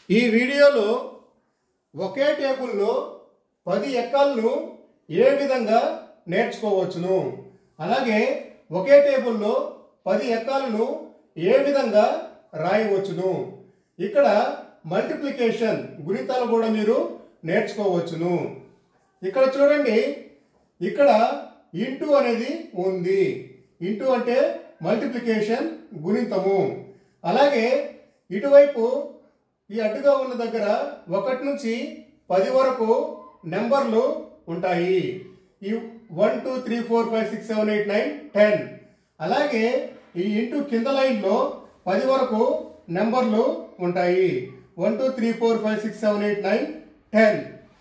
ఈ వీడియోలో ఒకే టేబుల్లో పది ఎక్కాలను ఏ విధంగా నేర్చుకోవచ్చును అలాగే ఒకే టేబుల్లో పది ఎక్కాలను ఏ విధంగా రాయవచ్చును ఇక్కడ మల్టిప్లికేషన్ గుణితాలు కూడా మీరు నేర్చుకోవచ్చును ఇక్కడ చూడండి ఇక్కడ ఇంటూ అనేది ఉంది ఇంటూ అంటే మల్టిప్లికేషన్ గుణితము అలాగే ఇటువైపు ఈ అడ్డుగా ఉన్న దగ్గర ఒకటి నుంచి పది వరకు నెంబర్లు ఉంటాయి ఈ one two three four five six seven eight nine ten అలాగే ఈ ఇంటూ కింద లైన్లో పది వరకు నెంబర్లు ఉంటాయి one two three four five six seven eight nine ten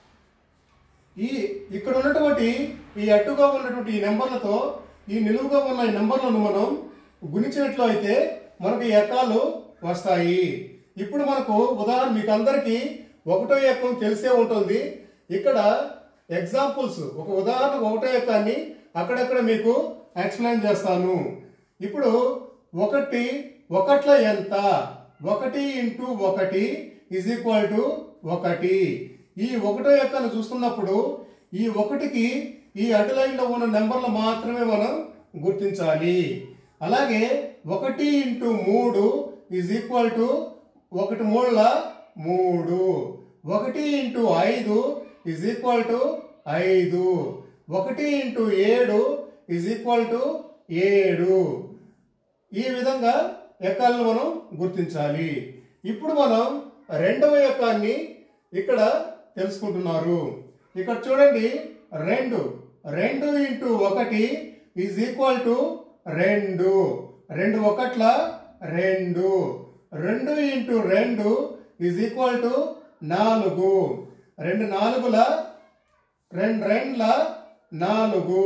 ఈ ఇక్కడ ఉన్నటువంటి ఈ అట్టుగా ఉన్నటువంటి ఈ నెంబర్లతో ఈ నిలువుగా ఉన్న ఈ నెంబర్లను మనం గుణించినట్లు అయితే మనకు ఈ ఎక్కాలు వస్తాయి ఇప్పుడు మనకు ఉదాహరణ మీకు అందరికీ ఒకటో ఎక్కం తెలిసే ఉంటుంది ఇక్కడ ఎగ్జాంపుల్స్ ఒక ఉదాహరణ ఒకటో ఎక్కాన్ని అక్కడక్కడ మీకు ఎక్స్ప్లెయిన్ చేస్తాను ఇప్పుడు ఒకటి ఒకట్ల ఎంత ఒకటి ఇంటూ ఒకటి ఇజ్ ఈక్వల్ టు ఒకటి ఈ ఒకటో ఎక్కను చూస్తున్నప్పుడు ఈ ఒకటికి ఈ అటు లైన్లో ఉన్న నెంబర్లు మాత్రమే మనం గుర్తించాలి అలాగే ఒకటి ఇంటూ మూడు ఈజ్ ఈక్వల్ టు ఒకటి మూడుల మూడు ఒకటి ఇంటూ ఐదు ఈజ్ ఈక్వల్ టు ఐదు ఒకటి ఇంటూ ఏడు ఈజ్ ఈక్వల్ టు ఏడు ఈ విధంగా ఎక్కాలను మనం గుర్తించాలి ఇప్పుడు మనం రెండవ ఎక్కాన్ని ఇక్కడ తెలుసుకుంటున్నారు ఇక్కడ చూడండి రెండు రెండు ఇంటూ ఒకటి ఈజ్ ఈక్వల్ టు రెండు రెండు ఒకట్ల రెండు రెండు ఇంటూ రెండు ఈజ్ ఈక్వల్ టు నాలుగు రెండు నాలుగుల రెండు రెండ్ల నాలుగు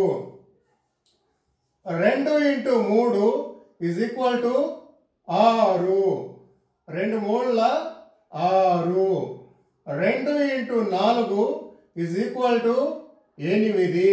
రెండు ఇంటూ మూడు ఈజ్ ఈక్వల్ టు ఆరు రెండు మూడుల ఆరు రెండు ఇంటూ నాలుగు ఈజ్ ఈక్వల్ టు ఎనిమిది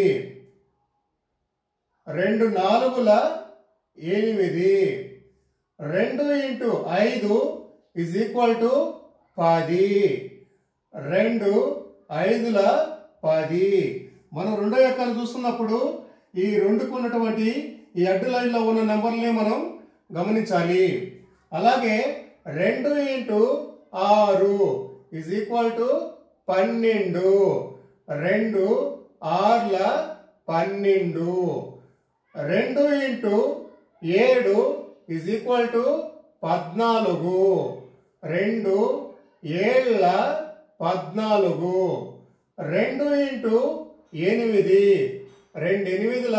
రెండు నాలుగుల ఎనిమిది రెండు ఇంటూ ఐదు ఈజ్ ఈక్వల్ టు పది రెండు ఐదుల పది మనం రెండో ఎక్కను చూస్తున్నప్పుడు ఈ రెండుకు ఉన్నటువంటి ఈ అడ్డు లైన్లో ఉన్న నెంబర్ని మనం గమనించాలి అలాగే రెండు ఇంటూ ఆరు ఇజ్ ఈక్వల్ టు పన్నెండు రెండు ఆర్ల పన్నెండు రెండు ఇంటూ ఏడు ఇజ్ ఈక్వల్ టు పద్నాలుగు రెండు ఏళ్ళ పద్నాలుగు రెండు ఇంటూ ఎనిమిది రెండు ఎనిమిదిల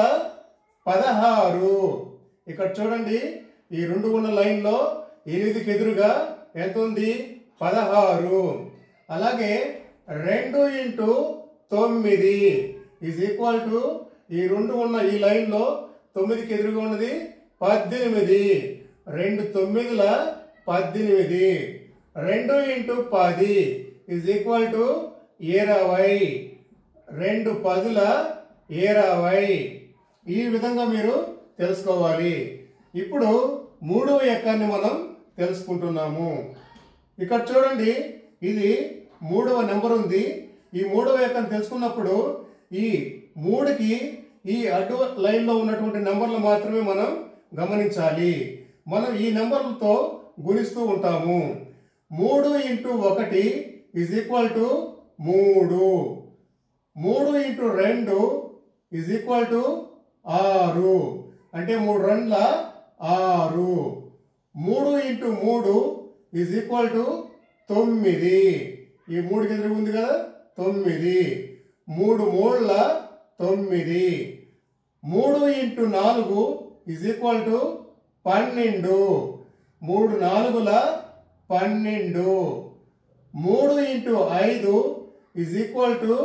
పదహారు ఇక్కడ చూడండి ఈ రెండు ఉన్న లైన్లో ఎనిమిదికి ఎదురుగా ఎంత ఉంది పదహారు అలాగే రెండు ఇంటూ తొమ్మిది ఈజ్ ఈక్వల్ టు ఈ రెండు ఉన్న ఈ లైన్లో తొమ్మిదికి ఎదురుగా ఉన్నది పద్దెనిమిది రెండు తొమ్మిదిల పద్దెనిమిది రెండు ఇంటూ పది ఈజ్ ఈక్వల్ టు ఇరవై రెండు పదుల ఇరవై ఈ విధంగా మీరు తెలుసుకోవాలి ఇప్పుడు మూడవ ఎక్కాన్ని మనం తెలుసుకుంటున్నాము ఇక్కడ చూడండి ఇది మూడవ నెంబర్ ఉంది ఈ మూడవ ఎక్కని తెలుసుకున్నప్పుడు ఈ మూడుకి ఈ అడ్డు లైన్లో ఉన్నటువంటి నెంబర్లు మాత్రమే మనం గమనించాలి మనం ఈ నెంబర్లతో గుణిస్తూ ఉంటాము మూడు ఇంటూ ఒకటి ఈజ్ ఈక్వల్ టు మూడు మూడు ఇంటూ రెండు ఈజ్ ఈక్వల్ టు ఆరు అంటే మూడు రెండ్ల ఆరు మూడు ఇంటూ మూడు ఈజ్ ఈక్వల్ టు తొమ్మిది ఈ మూడుకి ఎదురు ఉంది కదా తొమ్మిది మూడు మూడుల తొమ్మిది మూడు ఇంటూ నాలుగు ఈజ్ ఈక్వల్ టు పన్నెండు మూడు నాలుగుల పన్నెండు మూడు ఇంటూ ఐదు ఈజ్ ఈక్వల్ టు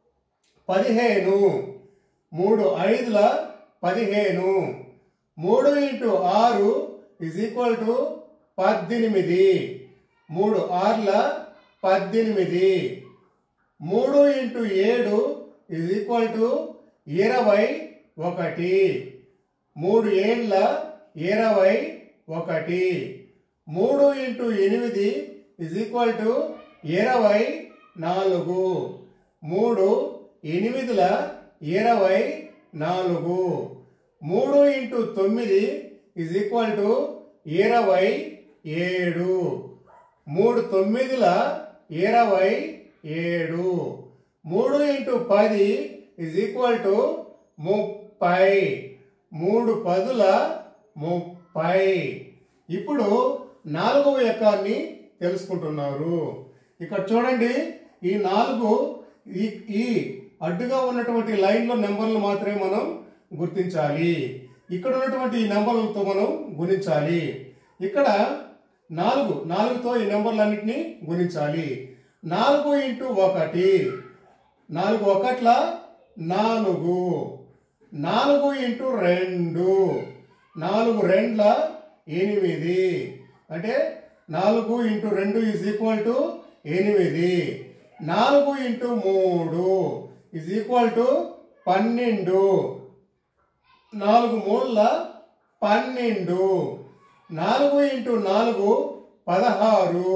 పదిహేను మూడు ఐదుల పదిహేను మూడు ఇంటూ ఆరు ఈజ్ ఈక్వల్ టు పద్దెనిమిది మూడు ఆర్ల పద్దెనిమిది మూడు ఇంటూ ఏడు ఈజ్ ఈక్వల్ టు ఇరవై ఒకటి మూడు ఏండ్ల ఇరవై ఒకటి మూడు ఇంటూ ఎనిమిది ఇజ్ ఈక్వల్ టు ఇరవై నాలుగు మూడు ఎనిమిదిల ఇరవై నాలుగు మూడు ఇంటూ తొమ్మిది ఇజ్ ఈక్వల్ టు ఇరవై ఏడు మూడు తొమ్మిదిల ఇరవై ఏడు మూడు ఇంటూ పది ఇజ్ ఈక్వల్ టు ముప్పై మూడు పదుల ముప్పై ఇప్పుడు నాలుగవ ఎకాన్ని తెలుసుకుంటున్నారు ఇక్కడ చూడండి ఈ నాలుగు ఈ ఈ అడ్డుగా ఉన్నటువంటి లైన్లో నెంబర్లు మాత్రమే మనం గుర్తించాలి ఇక్కడ ఉన్నటువంటి ఈ నెంబర్లతో మనం గుణించాలి ఇక్కడ నాలుగు నాలుగుతో ఈ నెంబర్లన్నింటినీ గుణించాలి నాలుగు ఇంటూ ఒకటి నాలుగు ఒకట్ల నాలుగు నాలుగు ఇంటూ రెండు నాలుగు రెండ్ల ఎనిమిది అంటే నాలుగు ఇంటూ రెండు ఈజ్ ఈక్వల్ టు ఎనిమిది నాలుగు ఇంటూ మూడు ఈజ్ ఈక్వల్ టు పన్నెండు నాలుగు మూడుల పన్నెండు నాలుగు ఇంటూ నాలుగు పదహారు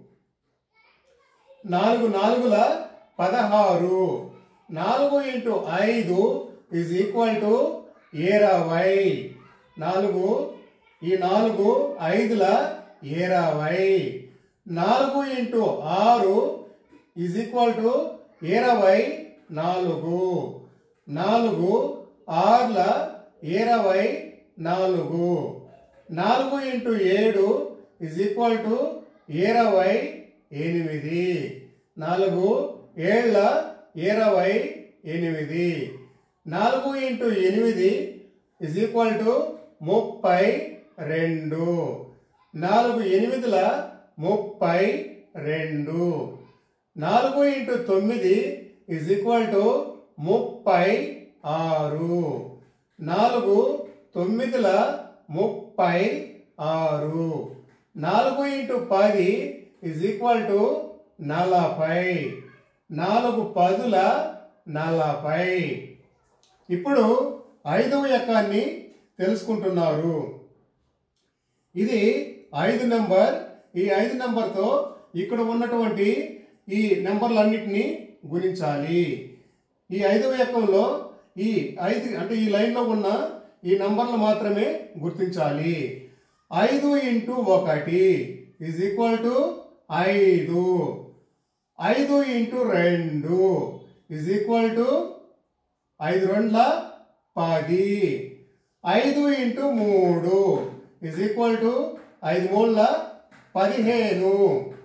నాలుగు నాలుగుల పదహారు నాలుగు ఇంటూ ఐదు ఈజ్ ఈక్వల్ టు ఇరవై నాలుగు ఈ నాలుగు ఐదుల ఇరవై నాలుగు ఇంటూ ఆరు ఈజ్ ఈక్వల్ టు ఇరవై నాలుగు నాలుగు ఆరుల ఇరవై నాలుగు నాలుగు ఇంటూ ఏడు ఇజ్ ఈక్వల్ టు ఇరవై ఎనిమిది నాలుగు ఏళ్ళ ఇరవై ఎనిమిది నాలుగు ఇంటూ ఎనిమిది ఇజ్ ఈక్వల్ టు ముప్పై రెండు నాలుగు ఎనిమిదిల ముప్పై రెండు నాలుగు ఇంటూ తొమ్మిది ఇజ్ ఈక్వల్ టు ముప్పై ఆరు నాలుగు తొమ్మిదిల ముప్పై ఆరు నాలుగు ఇంటూ పది ఇజ్ ఈక్వల్ టు నలభై నాలుగు పదుల నలభై ఇప్పుడు ఐదవ ఎకాన్ని తెలుసుకుంటున్నారు ఇది ఐదు నెంబర్ ఈ ఐదు నెంబర్తో ఇక్కడ ఉన్నటువంటి ఈ నెంబర్లన్నిటినీ గుణించాలి ఈ ఐదవ ఎకంలో ఈ ఐదు అంటే ఈ లైన్లో ఉన్న ఈ నంబర్లు మాత్రమే గుర్తించాలి ఐదు ఇంటూ ఒకటి ఈజ్ ఈక్వల్ టు ఐదు ఐదు ఇంటూ రెండు ఈజ్ ఈక్వల్ టు ఐదు రెండ్ల పది ఐదు ఇంటూ మూడు ఈజ్ ఈక్వల్ టు ఐదు మూడుల పదిహేను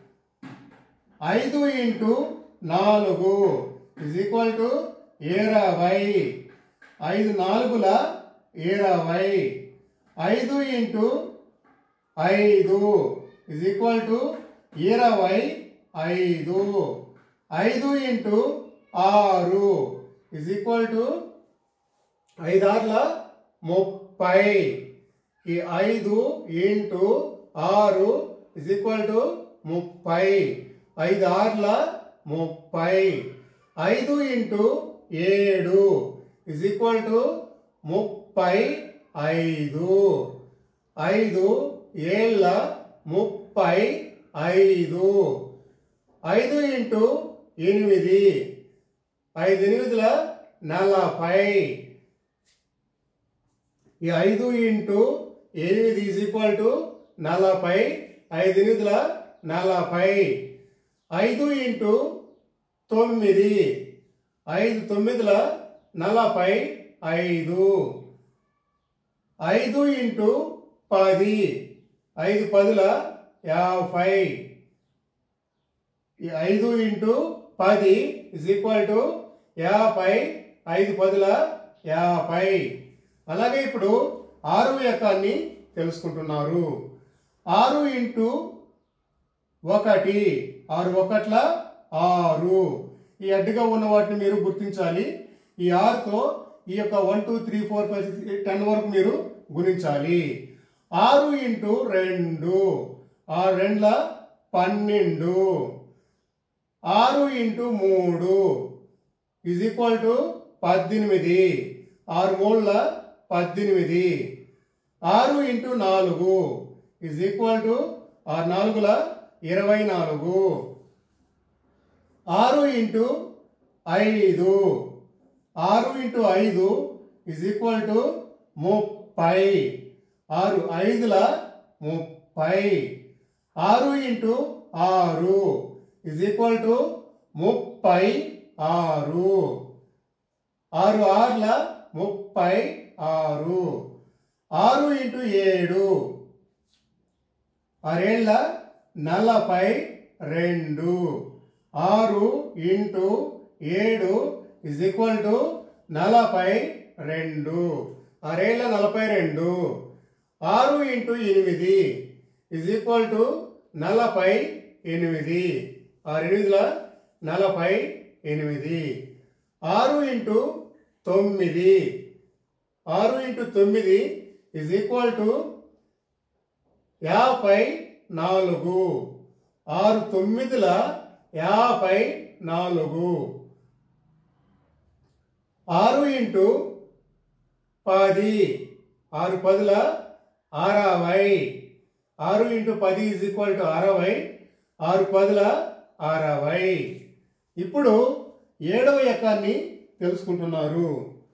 ఐదు ఇంటూ నాలుగు ఇజ్ ఈక్వల్ టు ఇరవై ఐదు నాలుగుల ఇరవై ఐదు ఇంటూ ఐదు ఇజ్ ఈక్వల్ టు ఇరవై ఐదు ఐదు ఇంటూ ఆరు ఇజ్ ఈక్వల్ టు ఐదార్ల ముప్పై ఈ ఐదు ఇంటూ ఆరు ఇజ్ ఈక్వల్ టు ముప్పై ఐదు ఆర్ల ముప్పై ఐదు ఇంటూ ఏడు ఇజ్ ఈక్వల్ టు ముప్పై ఐదు ఐదు ఏళ్ళ ముప్పై ఐదు ఐదు ఇంటూ ఎనిమిది ఐదు ఎనిమిదిల నలభై ఈ ఐదు ఇంటూ ఎనిమిది ఈజ్ ఈక్వల్ టు నలభై ఐదు ఎనిమిదిల నలభై ఐదు ఇంటూ తొమ్మిది ఐదు తొమ్మిదిల నలభై ఐదు ఐదు ఇంటూ పది ఐదు పదుల యాభై ఈ ఐదు ఇంటూ పది ఇజ్ ఈక్వల్ టు యాభై ఐదు పదుల యాభై అలాగే ఇప్పుడు ఆరు ఎకాన్ని తెలుసుకుంటున్నారు ఆరు ఇంటూ ఒకటి ఆరు ఒకట్ల ఆరు ఈ అడ్డుగా ఉన్న వాటిని మీరు గుర్తించాలి ఈ ఆరుతో ఈ యొక్క one two three four five six ten వరకు మీరు గుణించాలి ఆరు ఇంటూ రెండు ఆరు రెండ్ల పన్నెండు ఆరు ఇంటూ మూడు ఈజ్ ఈక్వల్ టు పద్దెనిమిది ఆరు మూడుల పద్దెనిమిది ఆరు ఇంటూ నాలుగు ఈజ్ ఈక్వల్ టు ఆరు నాలుగుల ఇరవై నాలుగు ఆరు ఇంటూ ఐదు ఆరు ఇంటూ ఐదు ఇజ్ ఈక్వల్ టు ముప్పై ఆరు ఐదుల ముప్పై ఆరు ఇంటూ ఆరు ఇజ్ ఈక్వల్ టు ముప్పై ఆరు ఆరు ఆరుల ముప్పై ఆరు ఆరు ఇంటూ ఏడు ఆరేళ్ల నలభై రెండు ఆరు ఇంటూ ఏడు ఇజ్ ఈక్వల్ టు నలభై రెండు ఆరేళ్ల నలభై రెండు ఆరు ఇంటూ ఎనిమిది ఇజ్ ఈక్వల్ టు నలభై ఎనిమిది ఆరు ఎనిమిదిల నలభై ఎనిమిది ఆరు ఇంటూ తొమ్మిది ఆరు ఇంటూ తొమ్మిది ఇజ్ ఈక్వల్ టు యాభై నాలుగు ఆరు తొమ్మిదిల యాభై నాలుగు ఆరు ఇంటూ పది ఆరు పదుల అరవై ఆరు ఇంటూ పది ఈజ్ ఈక్వల్ టు అరవై ఆరు పదుల అరవై ఇప్పుడు ఏడవ ఎకాన్ని తెలుసుకుంటున్నారు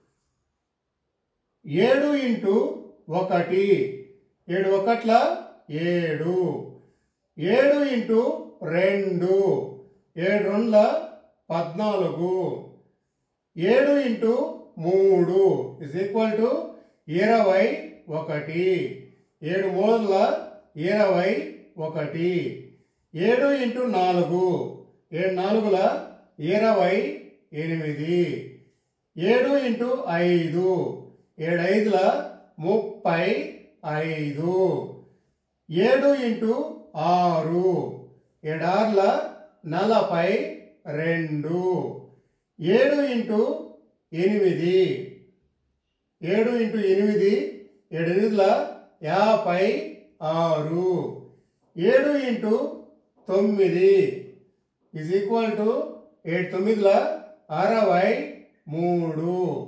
ఏడు ఇంటూ ఒకటి ఏడు ఒకట్ల ఏడు ఏడు ఇంటూ రెండు ఏడు రెండ్ల పద్నాలుగు ఏడు ఇంటూ మూడు ఇస్ ఈక్వల్ టు ఇరవై ఒకటి ఏడు మూడుల ఇరవై ఒకటి ఏడు ఇంటూ నాలుగు ఏడు నాలుగుల ఇరవై ఎనిమిది ఏడు ఇంటూ ఐదు ఏడు ఐదుల ముప్పై ఐదు ఏడు ఇంటూ ఆరు ఏడార్ల నలభై రెండు ఏడు ఇంటూ ఎనిమిది ఏడు ఇంటూ ఎనిమిది ఏడు ఎనిమిదిల యాభై ఆరు ఏడు ఇంటూ తొమ్మిది ఇజ్ ఈక్వల్ టు ఏడు తొమ్మిదిల అరవై మూడు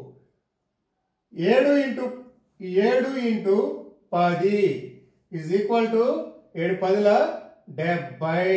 ఏడు ఇంటూ ఏడు ఇంటూ పది ఇజ్ ఈక్వల్ టు ఏడు పదిల డెబ్బై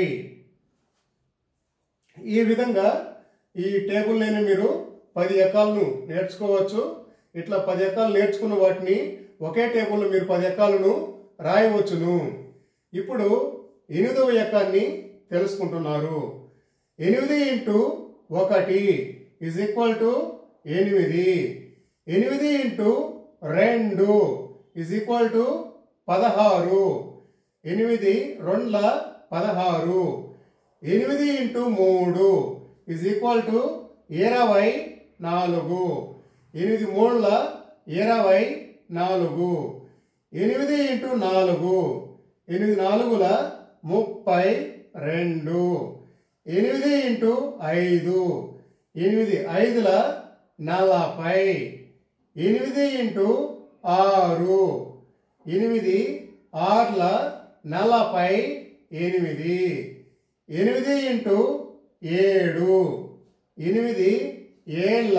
ఈ విధంగా ఈ టేబుల్లోనే మీరు పది ఎకాలను నేర్చుకోవచ్చు ఇట్లా పది ఎకాలు నేర్చుకున్న వాటిని ఒకే టేబుల్లో మీరు పది ఎకాలను రాయవచ్చును ఇప్పుడు ఎనిమిదవ ఎకాన్ని తెలుసుకుంటున్నారు ఎనిమిది ఇంటూ ఒకటి ఇజ్ ఈక్వల్ టు ఎనిమిది ఎనిమిది ఇంటూ రెండు ఇజ్ ఈక్వల్ టు పదహారు ఎనిమిది రెండ్ల పదహారు ఎనిమిది ఇంటూ మూడు ఇజ్ ఈక్వల్ టు ఇరవై నాలుగు ఎనిమిది మూడుల ఇరవై నాలుగు ఎనిమిది ఇంటూ నాలుగు ఎనిమిది నాలుగుల ముప్పై రెండు ఎనిమిది ఇంటూ ఐదు ఎనిమిది ఐదుల నలభై ఎనిమిది ఇంటూ ఆరు ఎనిమిది ఆరుల నలభై ఎనిమిది ఎనిమిది ఇంటూ ఏడు ఎనిమిది ఏళ్ళ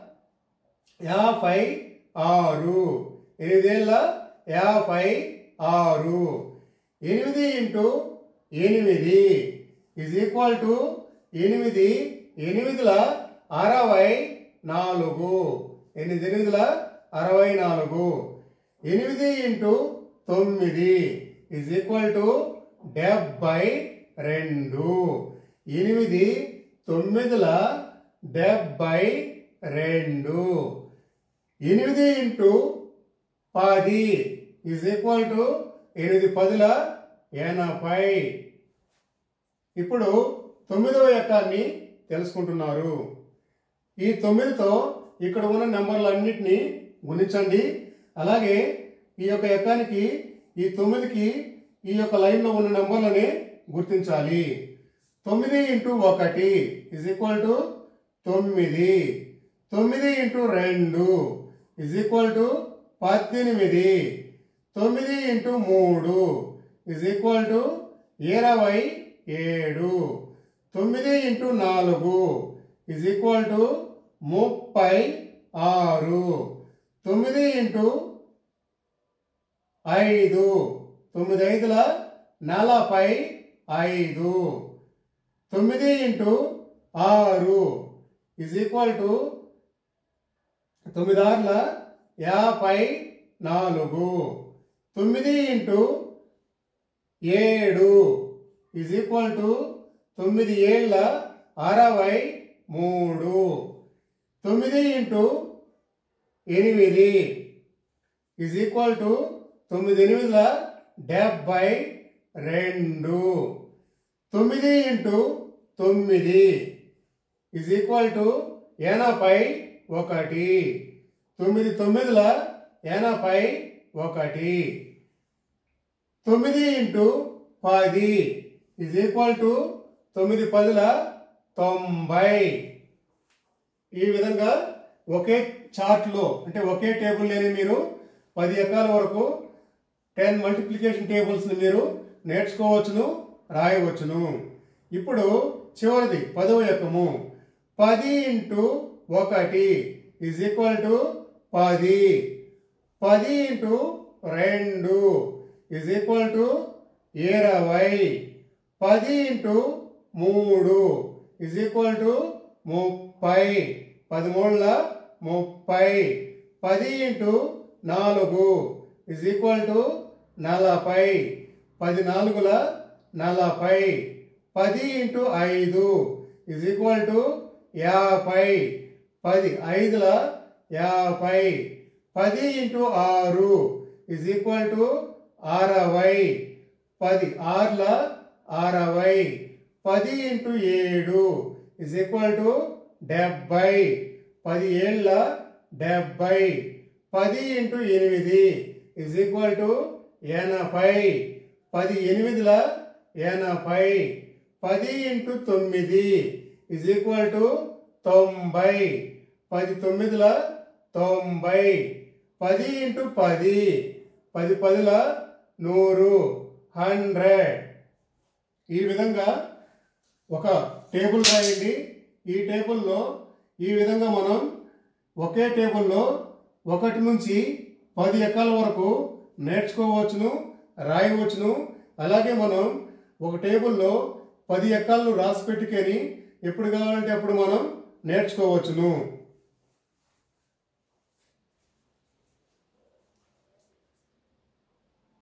యాభై ఆరు ఎనిమిదేళ్ళ యాభై ఆరు ఎనిమిది ఇంటూ ఎనిమిది ఇజ్ ఈక్వల్ టు ఎనిమిది ఎనిమిదిల అరవై నాలుగు ఎనిమిది ఎనిమిదిల అరవై నాలుగు ఎనిమిది ఇంటూ తొమ్మిది ఇజ్ ఈక్వల్ టు డెబ్బై రెండు ఎనిమిది తొమ్మిదిల డెబ్బై రెండు ఎనిమిది ఇంటూ పది ఈజ్ ఈక్వల్ టు ఎనిమిది పదుల ఎనభై ఇప్పుడు తొమ్మిదవ ఎకాన్ని తెలుసుకుంటున్నారు ఈ తొమ్మిదితో ఇక్కడ ఉన్న నెంబర్లన్నిటినీ గుణించండి అలాగే ఈ యొక్క ఎకానికి ఈ తొమ్మిదికి ఈ యొక్క లైన్లో ఉన్న నెంబర్లని గుర్తించాలి తొమ్మిది ఇంటూ ఒకటి ఇజ్ ఈక్వల్ టు తొమ్మిది తొమ్మిది ఇంటూ రెండు ఇజ్ ఈక్వల్ టు పద్దెనిమిది తొమ్మిది ఇంటూ మూడు ఇజ్ ఈక్వల్ టు ఇరవై ఏడు తొమ్మిది ఇంటూ నాలుగు ఇజ్ ఈక్వల్ టు ముప్పై ఆరు తొమ్మిది ఇంటూ ఐదు తొమ్మిది ఐదుల నలభై ఐదు తొమ్మిది ఇంటూ ఆరు ఇజ్ ఈక్వల్ టు తొమ్మిది ఆరుల యాభై నాలుగు తొమ్మిది ఇంటూ ఏడు ఇజ్ ఈక్వల్ టు తొమ్మిది ఏళ్ళ అరవై మూడు తొమ్మిది ఇంటూ ఎనిమిది ఇజ్ ఈక్వల్ టు తొమ్మిది ఎనిమిదిల డెబ్బై రెండు తొమ్మిది ఇంటూ తొమ్మిది ఇజ్ ఈక్వల్ టు ఎనభై ఒకటి తొమ్మిది తొమ్మిదిల ఎనభై ఒకటి తొమ్మిది ఇంటూ పది ఇజ్ ఈక్వల్ టు తొమ్మిది పదుల తొంభై ఈ విధంగా ఒకే చార్ట్లో అంటే ఒకే టేబుల్లోనే మీరు పది ఎకరాల వరకు టెన్ మల్టిప్లికేషన్ టేబుల్స్ని మీరు నేర్చుకోవచ్చును రాయవచ్చును ఇప్పుడు చివరిది పదవ ఎకము పది ఇంటూ ఒకటి ఇజ్ ఈక్వల్ టు పది పది ఇంటూ రెండు ఇజ్ ఈక్వల్ టు ఇరవై పది ఇంటూ మూడు ఇజ్ ఈక్వల్ టు ముప్పై పదమూడుల ముప్పై పది ఇంటూ నాలుగు ఇజ్ ఈక్వల్ టు నలభై పది నాలుగుల నలభై పది ఇంటూ ఐదు ఇజ్ ఈక్వల్ టు యాభై పది ఐదుల యాభై పది ఇంటూ ఆరు ఇజ్ ఈక్వల్ టు అరవై పది ఆరుల అరవై పది ఇంటూ ఏడు ఇజ్ ఈక్వల్ టు డెబ్బై పది ఏళ్ళ డెబ్బై పది ఇంటూ ఎనిమిది ఇజ్ ఈక్వల్ టు ఎనభై పది ఎనిమిదిల ఎనభై పది ఇంటూ తొమ్మిది ఇజ్ ఈక్వల్ టు తొంభై పది తొమ్మిదిల తొంభై పది ఇంటూ పది పది పదుల నూరు హండ్రెడ్ ఈ విధంగా ఒక టేబుల్ రాయండి ఈ టేబుల్లో ఈ విధంగా మనం ఒకే టేబుల్లో ఒకటి నుంచి పది ఎకరాల వరకు నేర్చుకోవచ్చును రాయవచ్చును అలాగే మనం ఒక టేబుల్లో పది ఎకరాలను రాసి పెట్టుకొని ఎప్పుడు కావాలంటే అప్పుడు మనం నేర్చుకోవచ్చును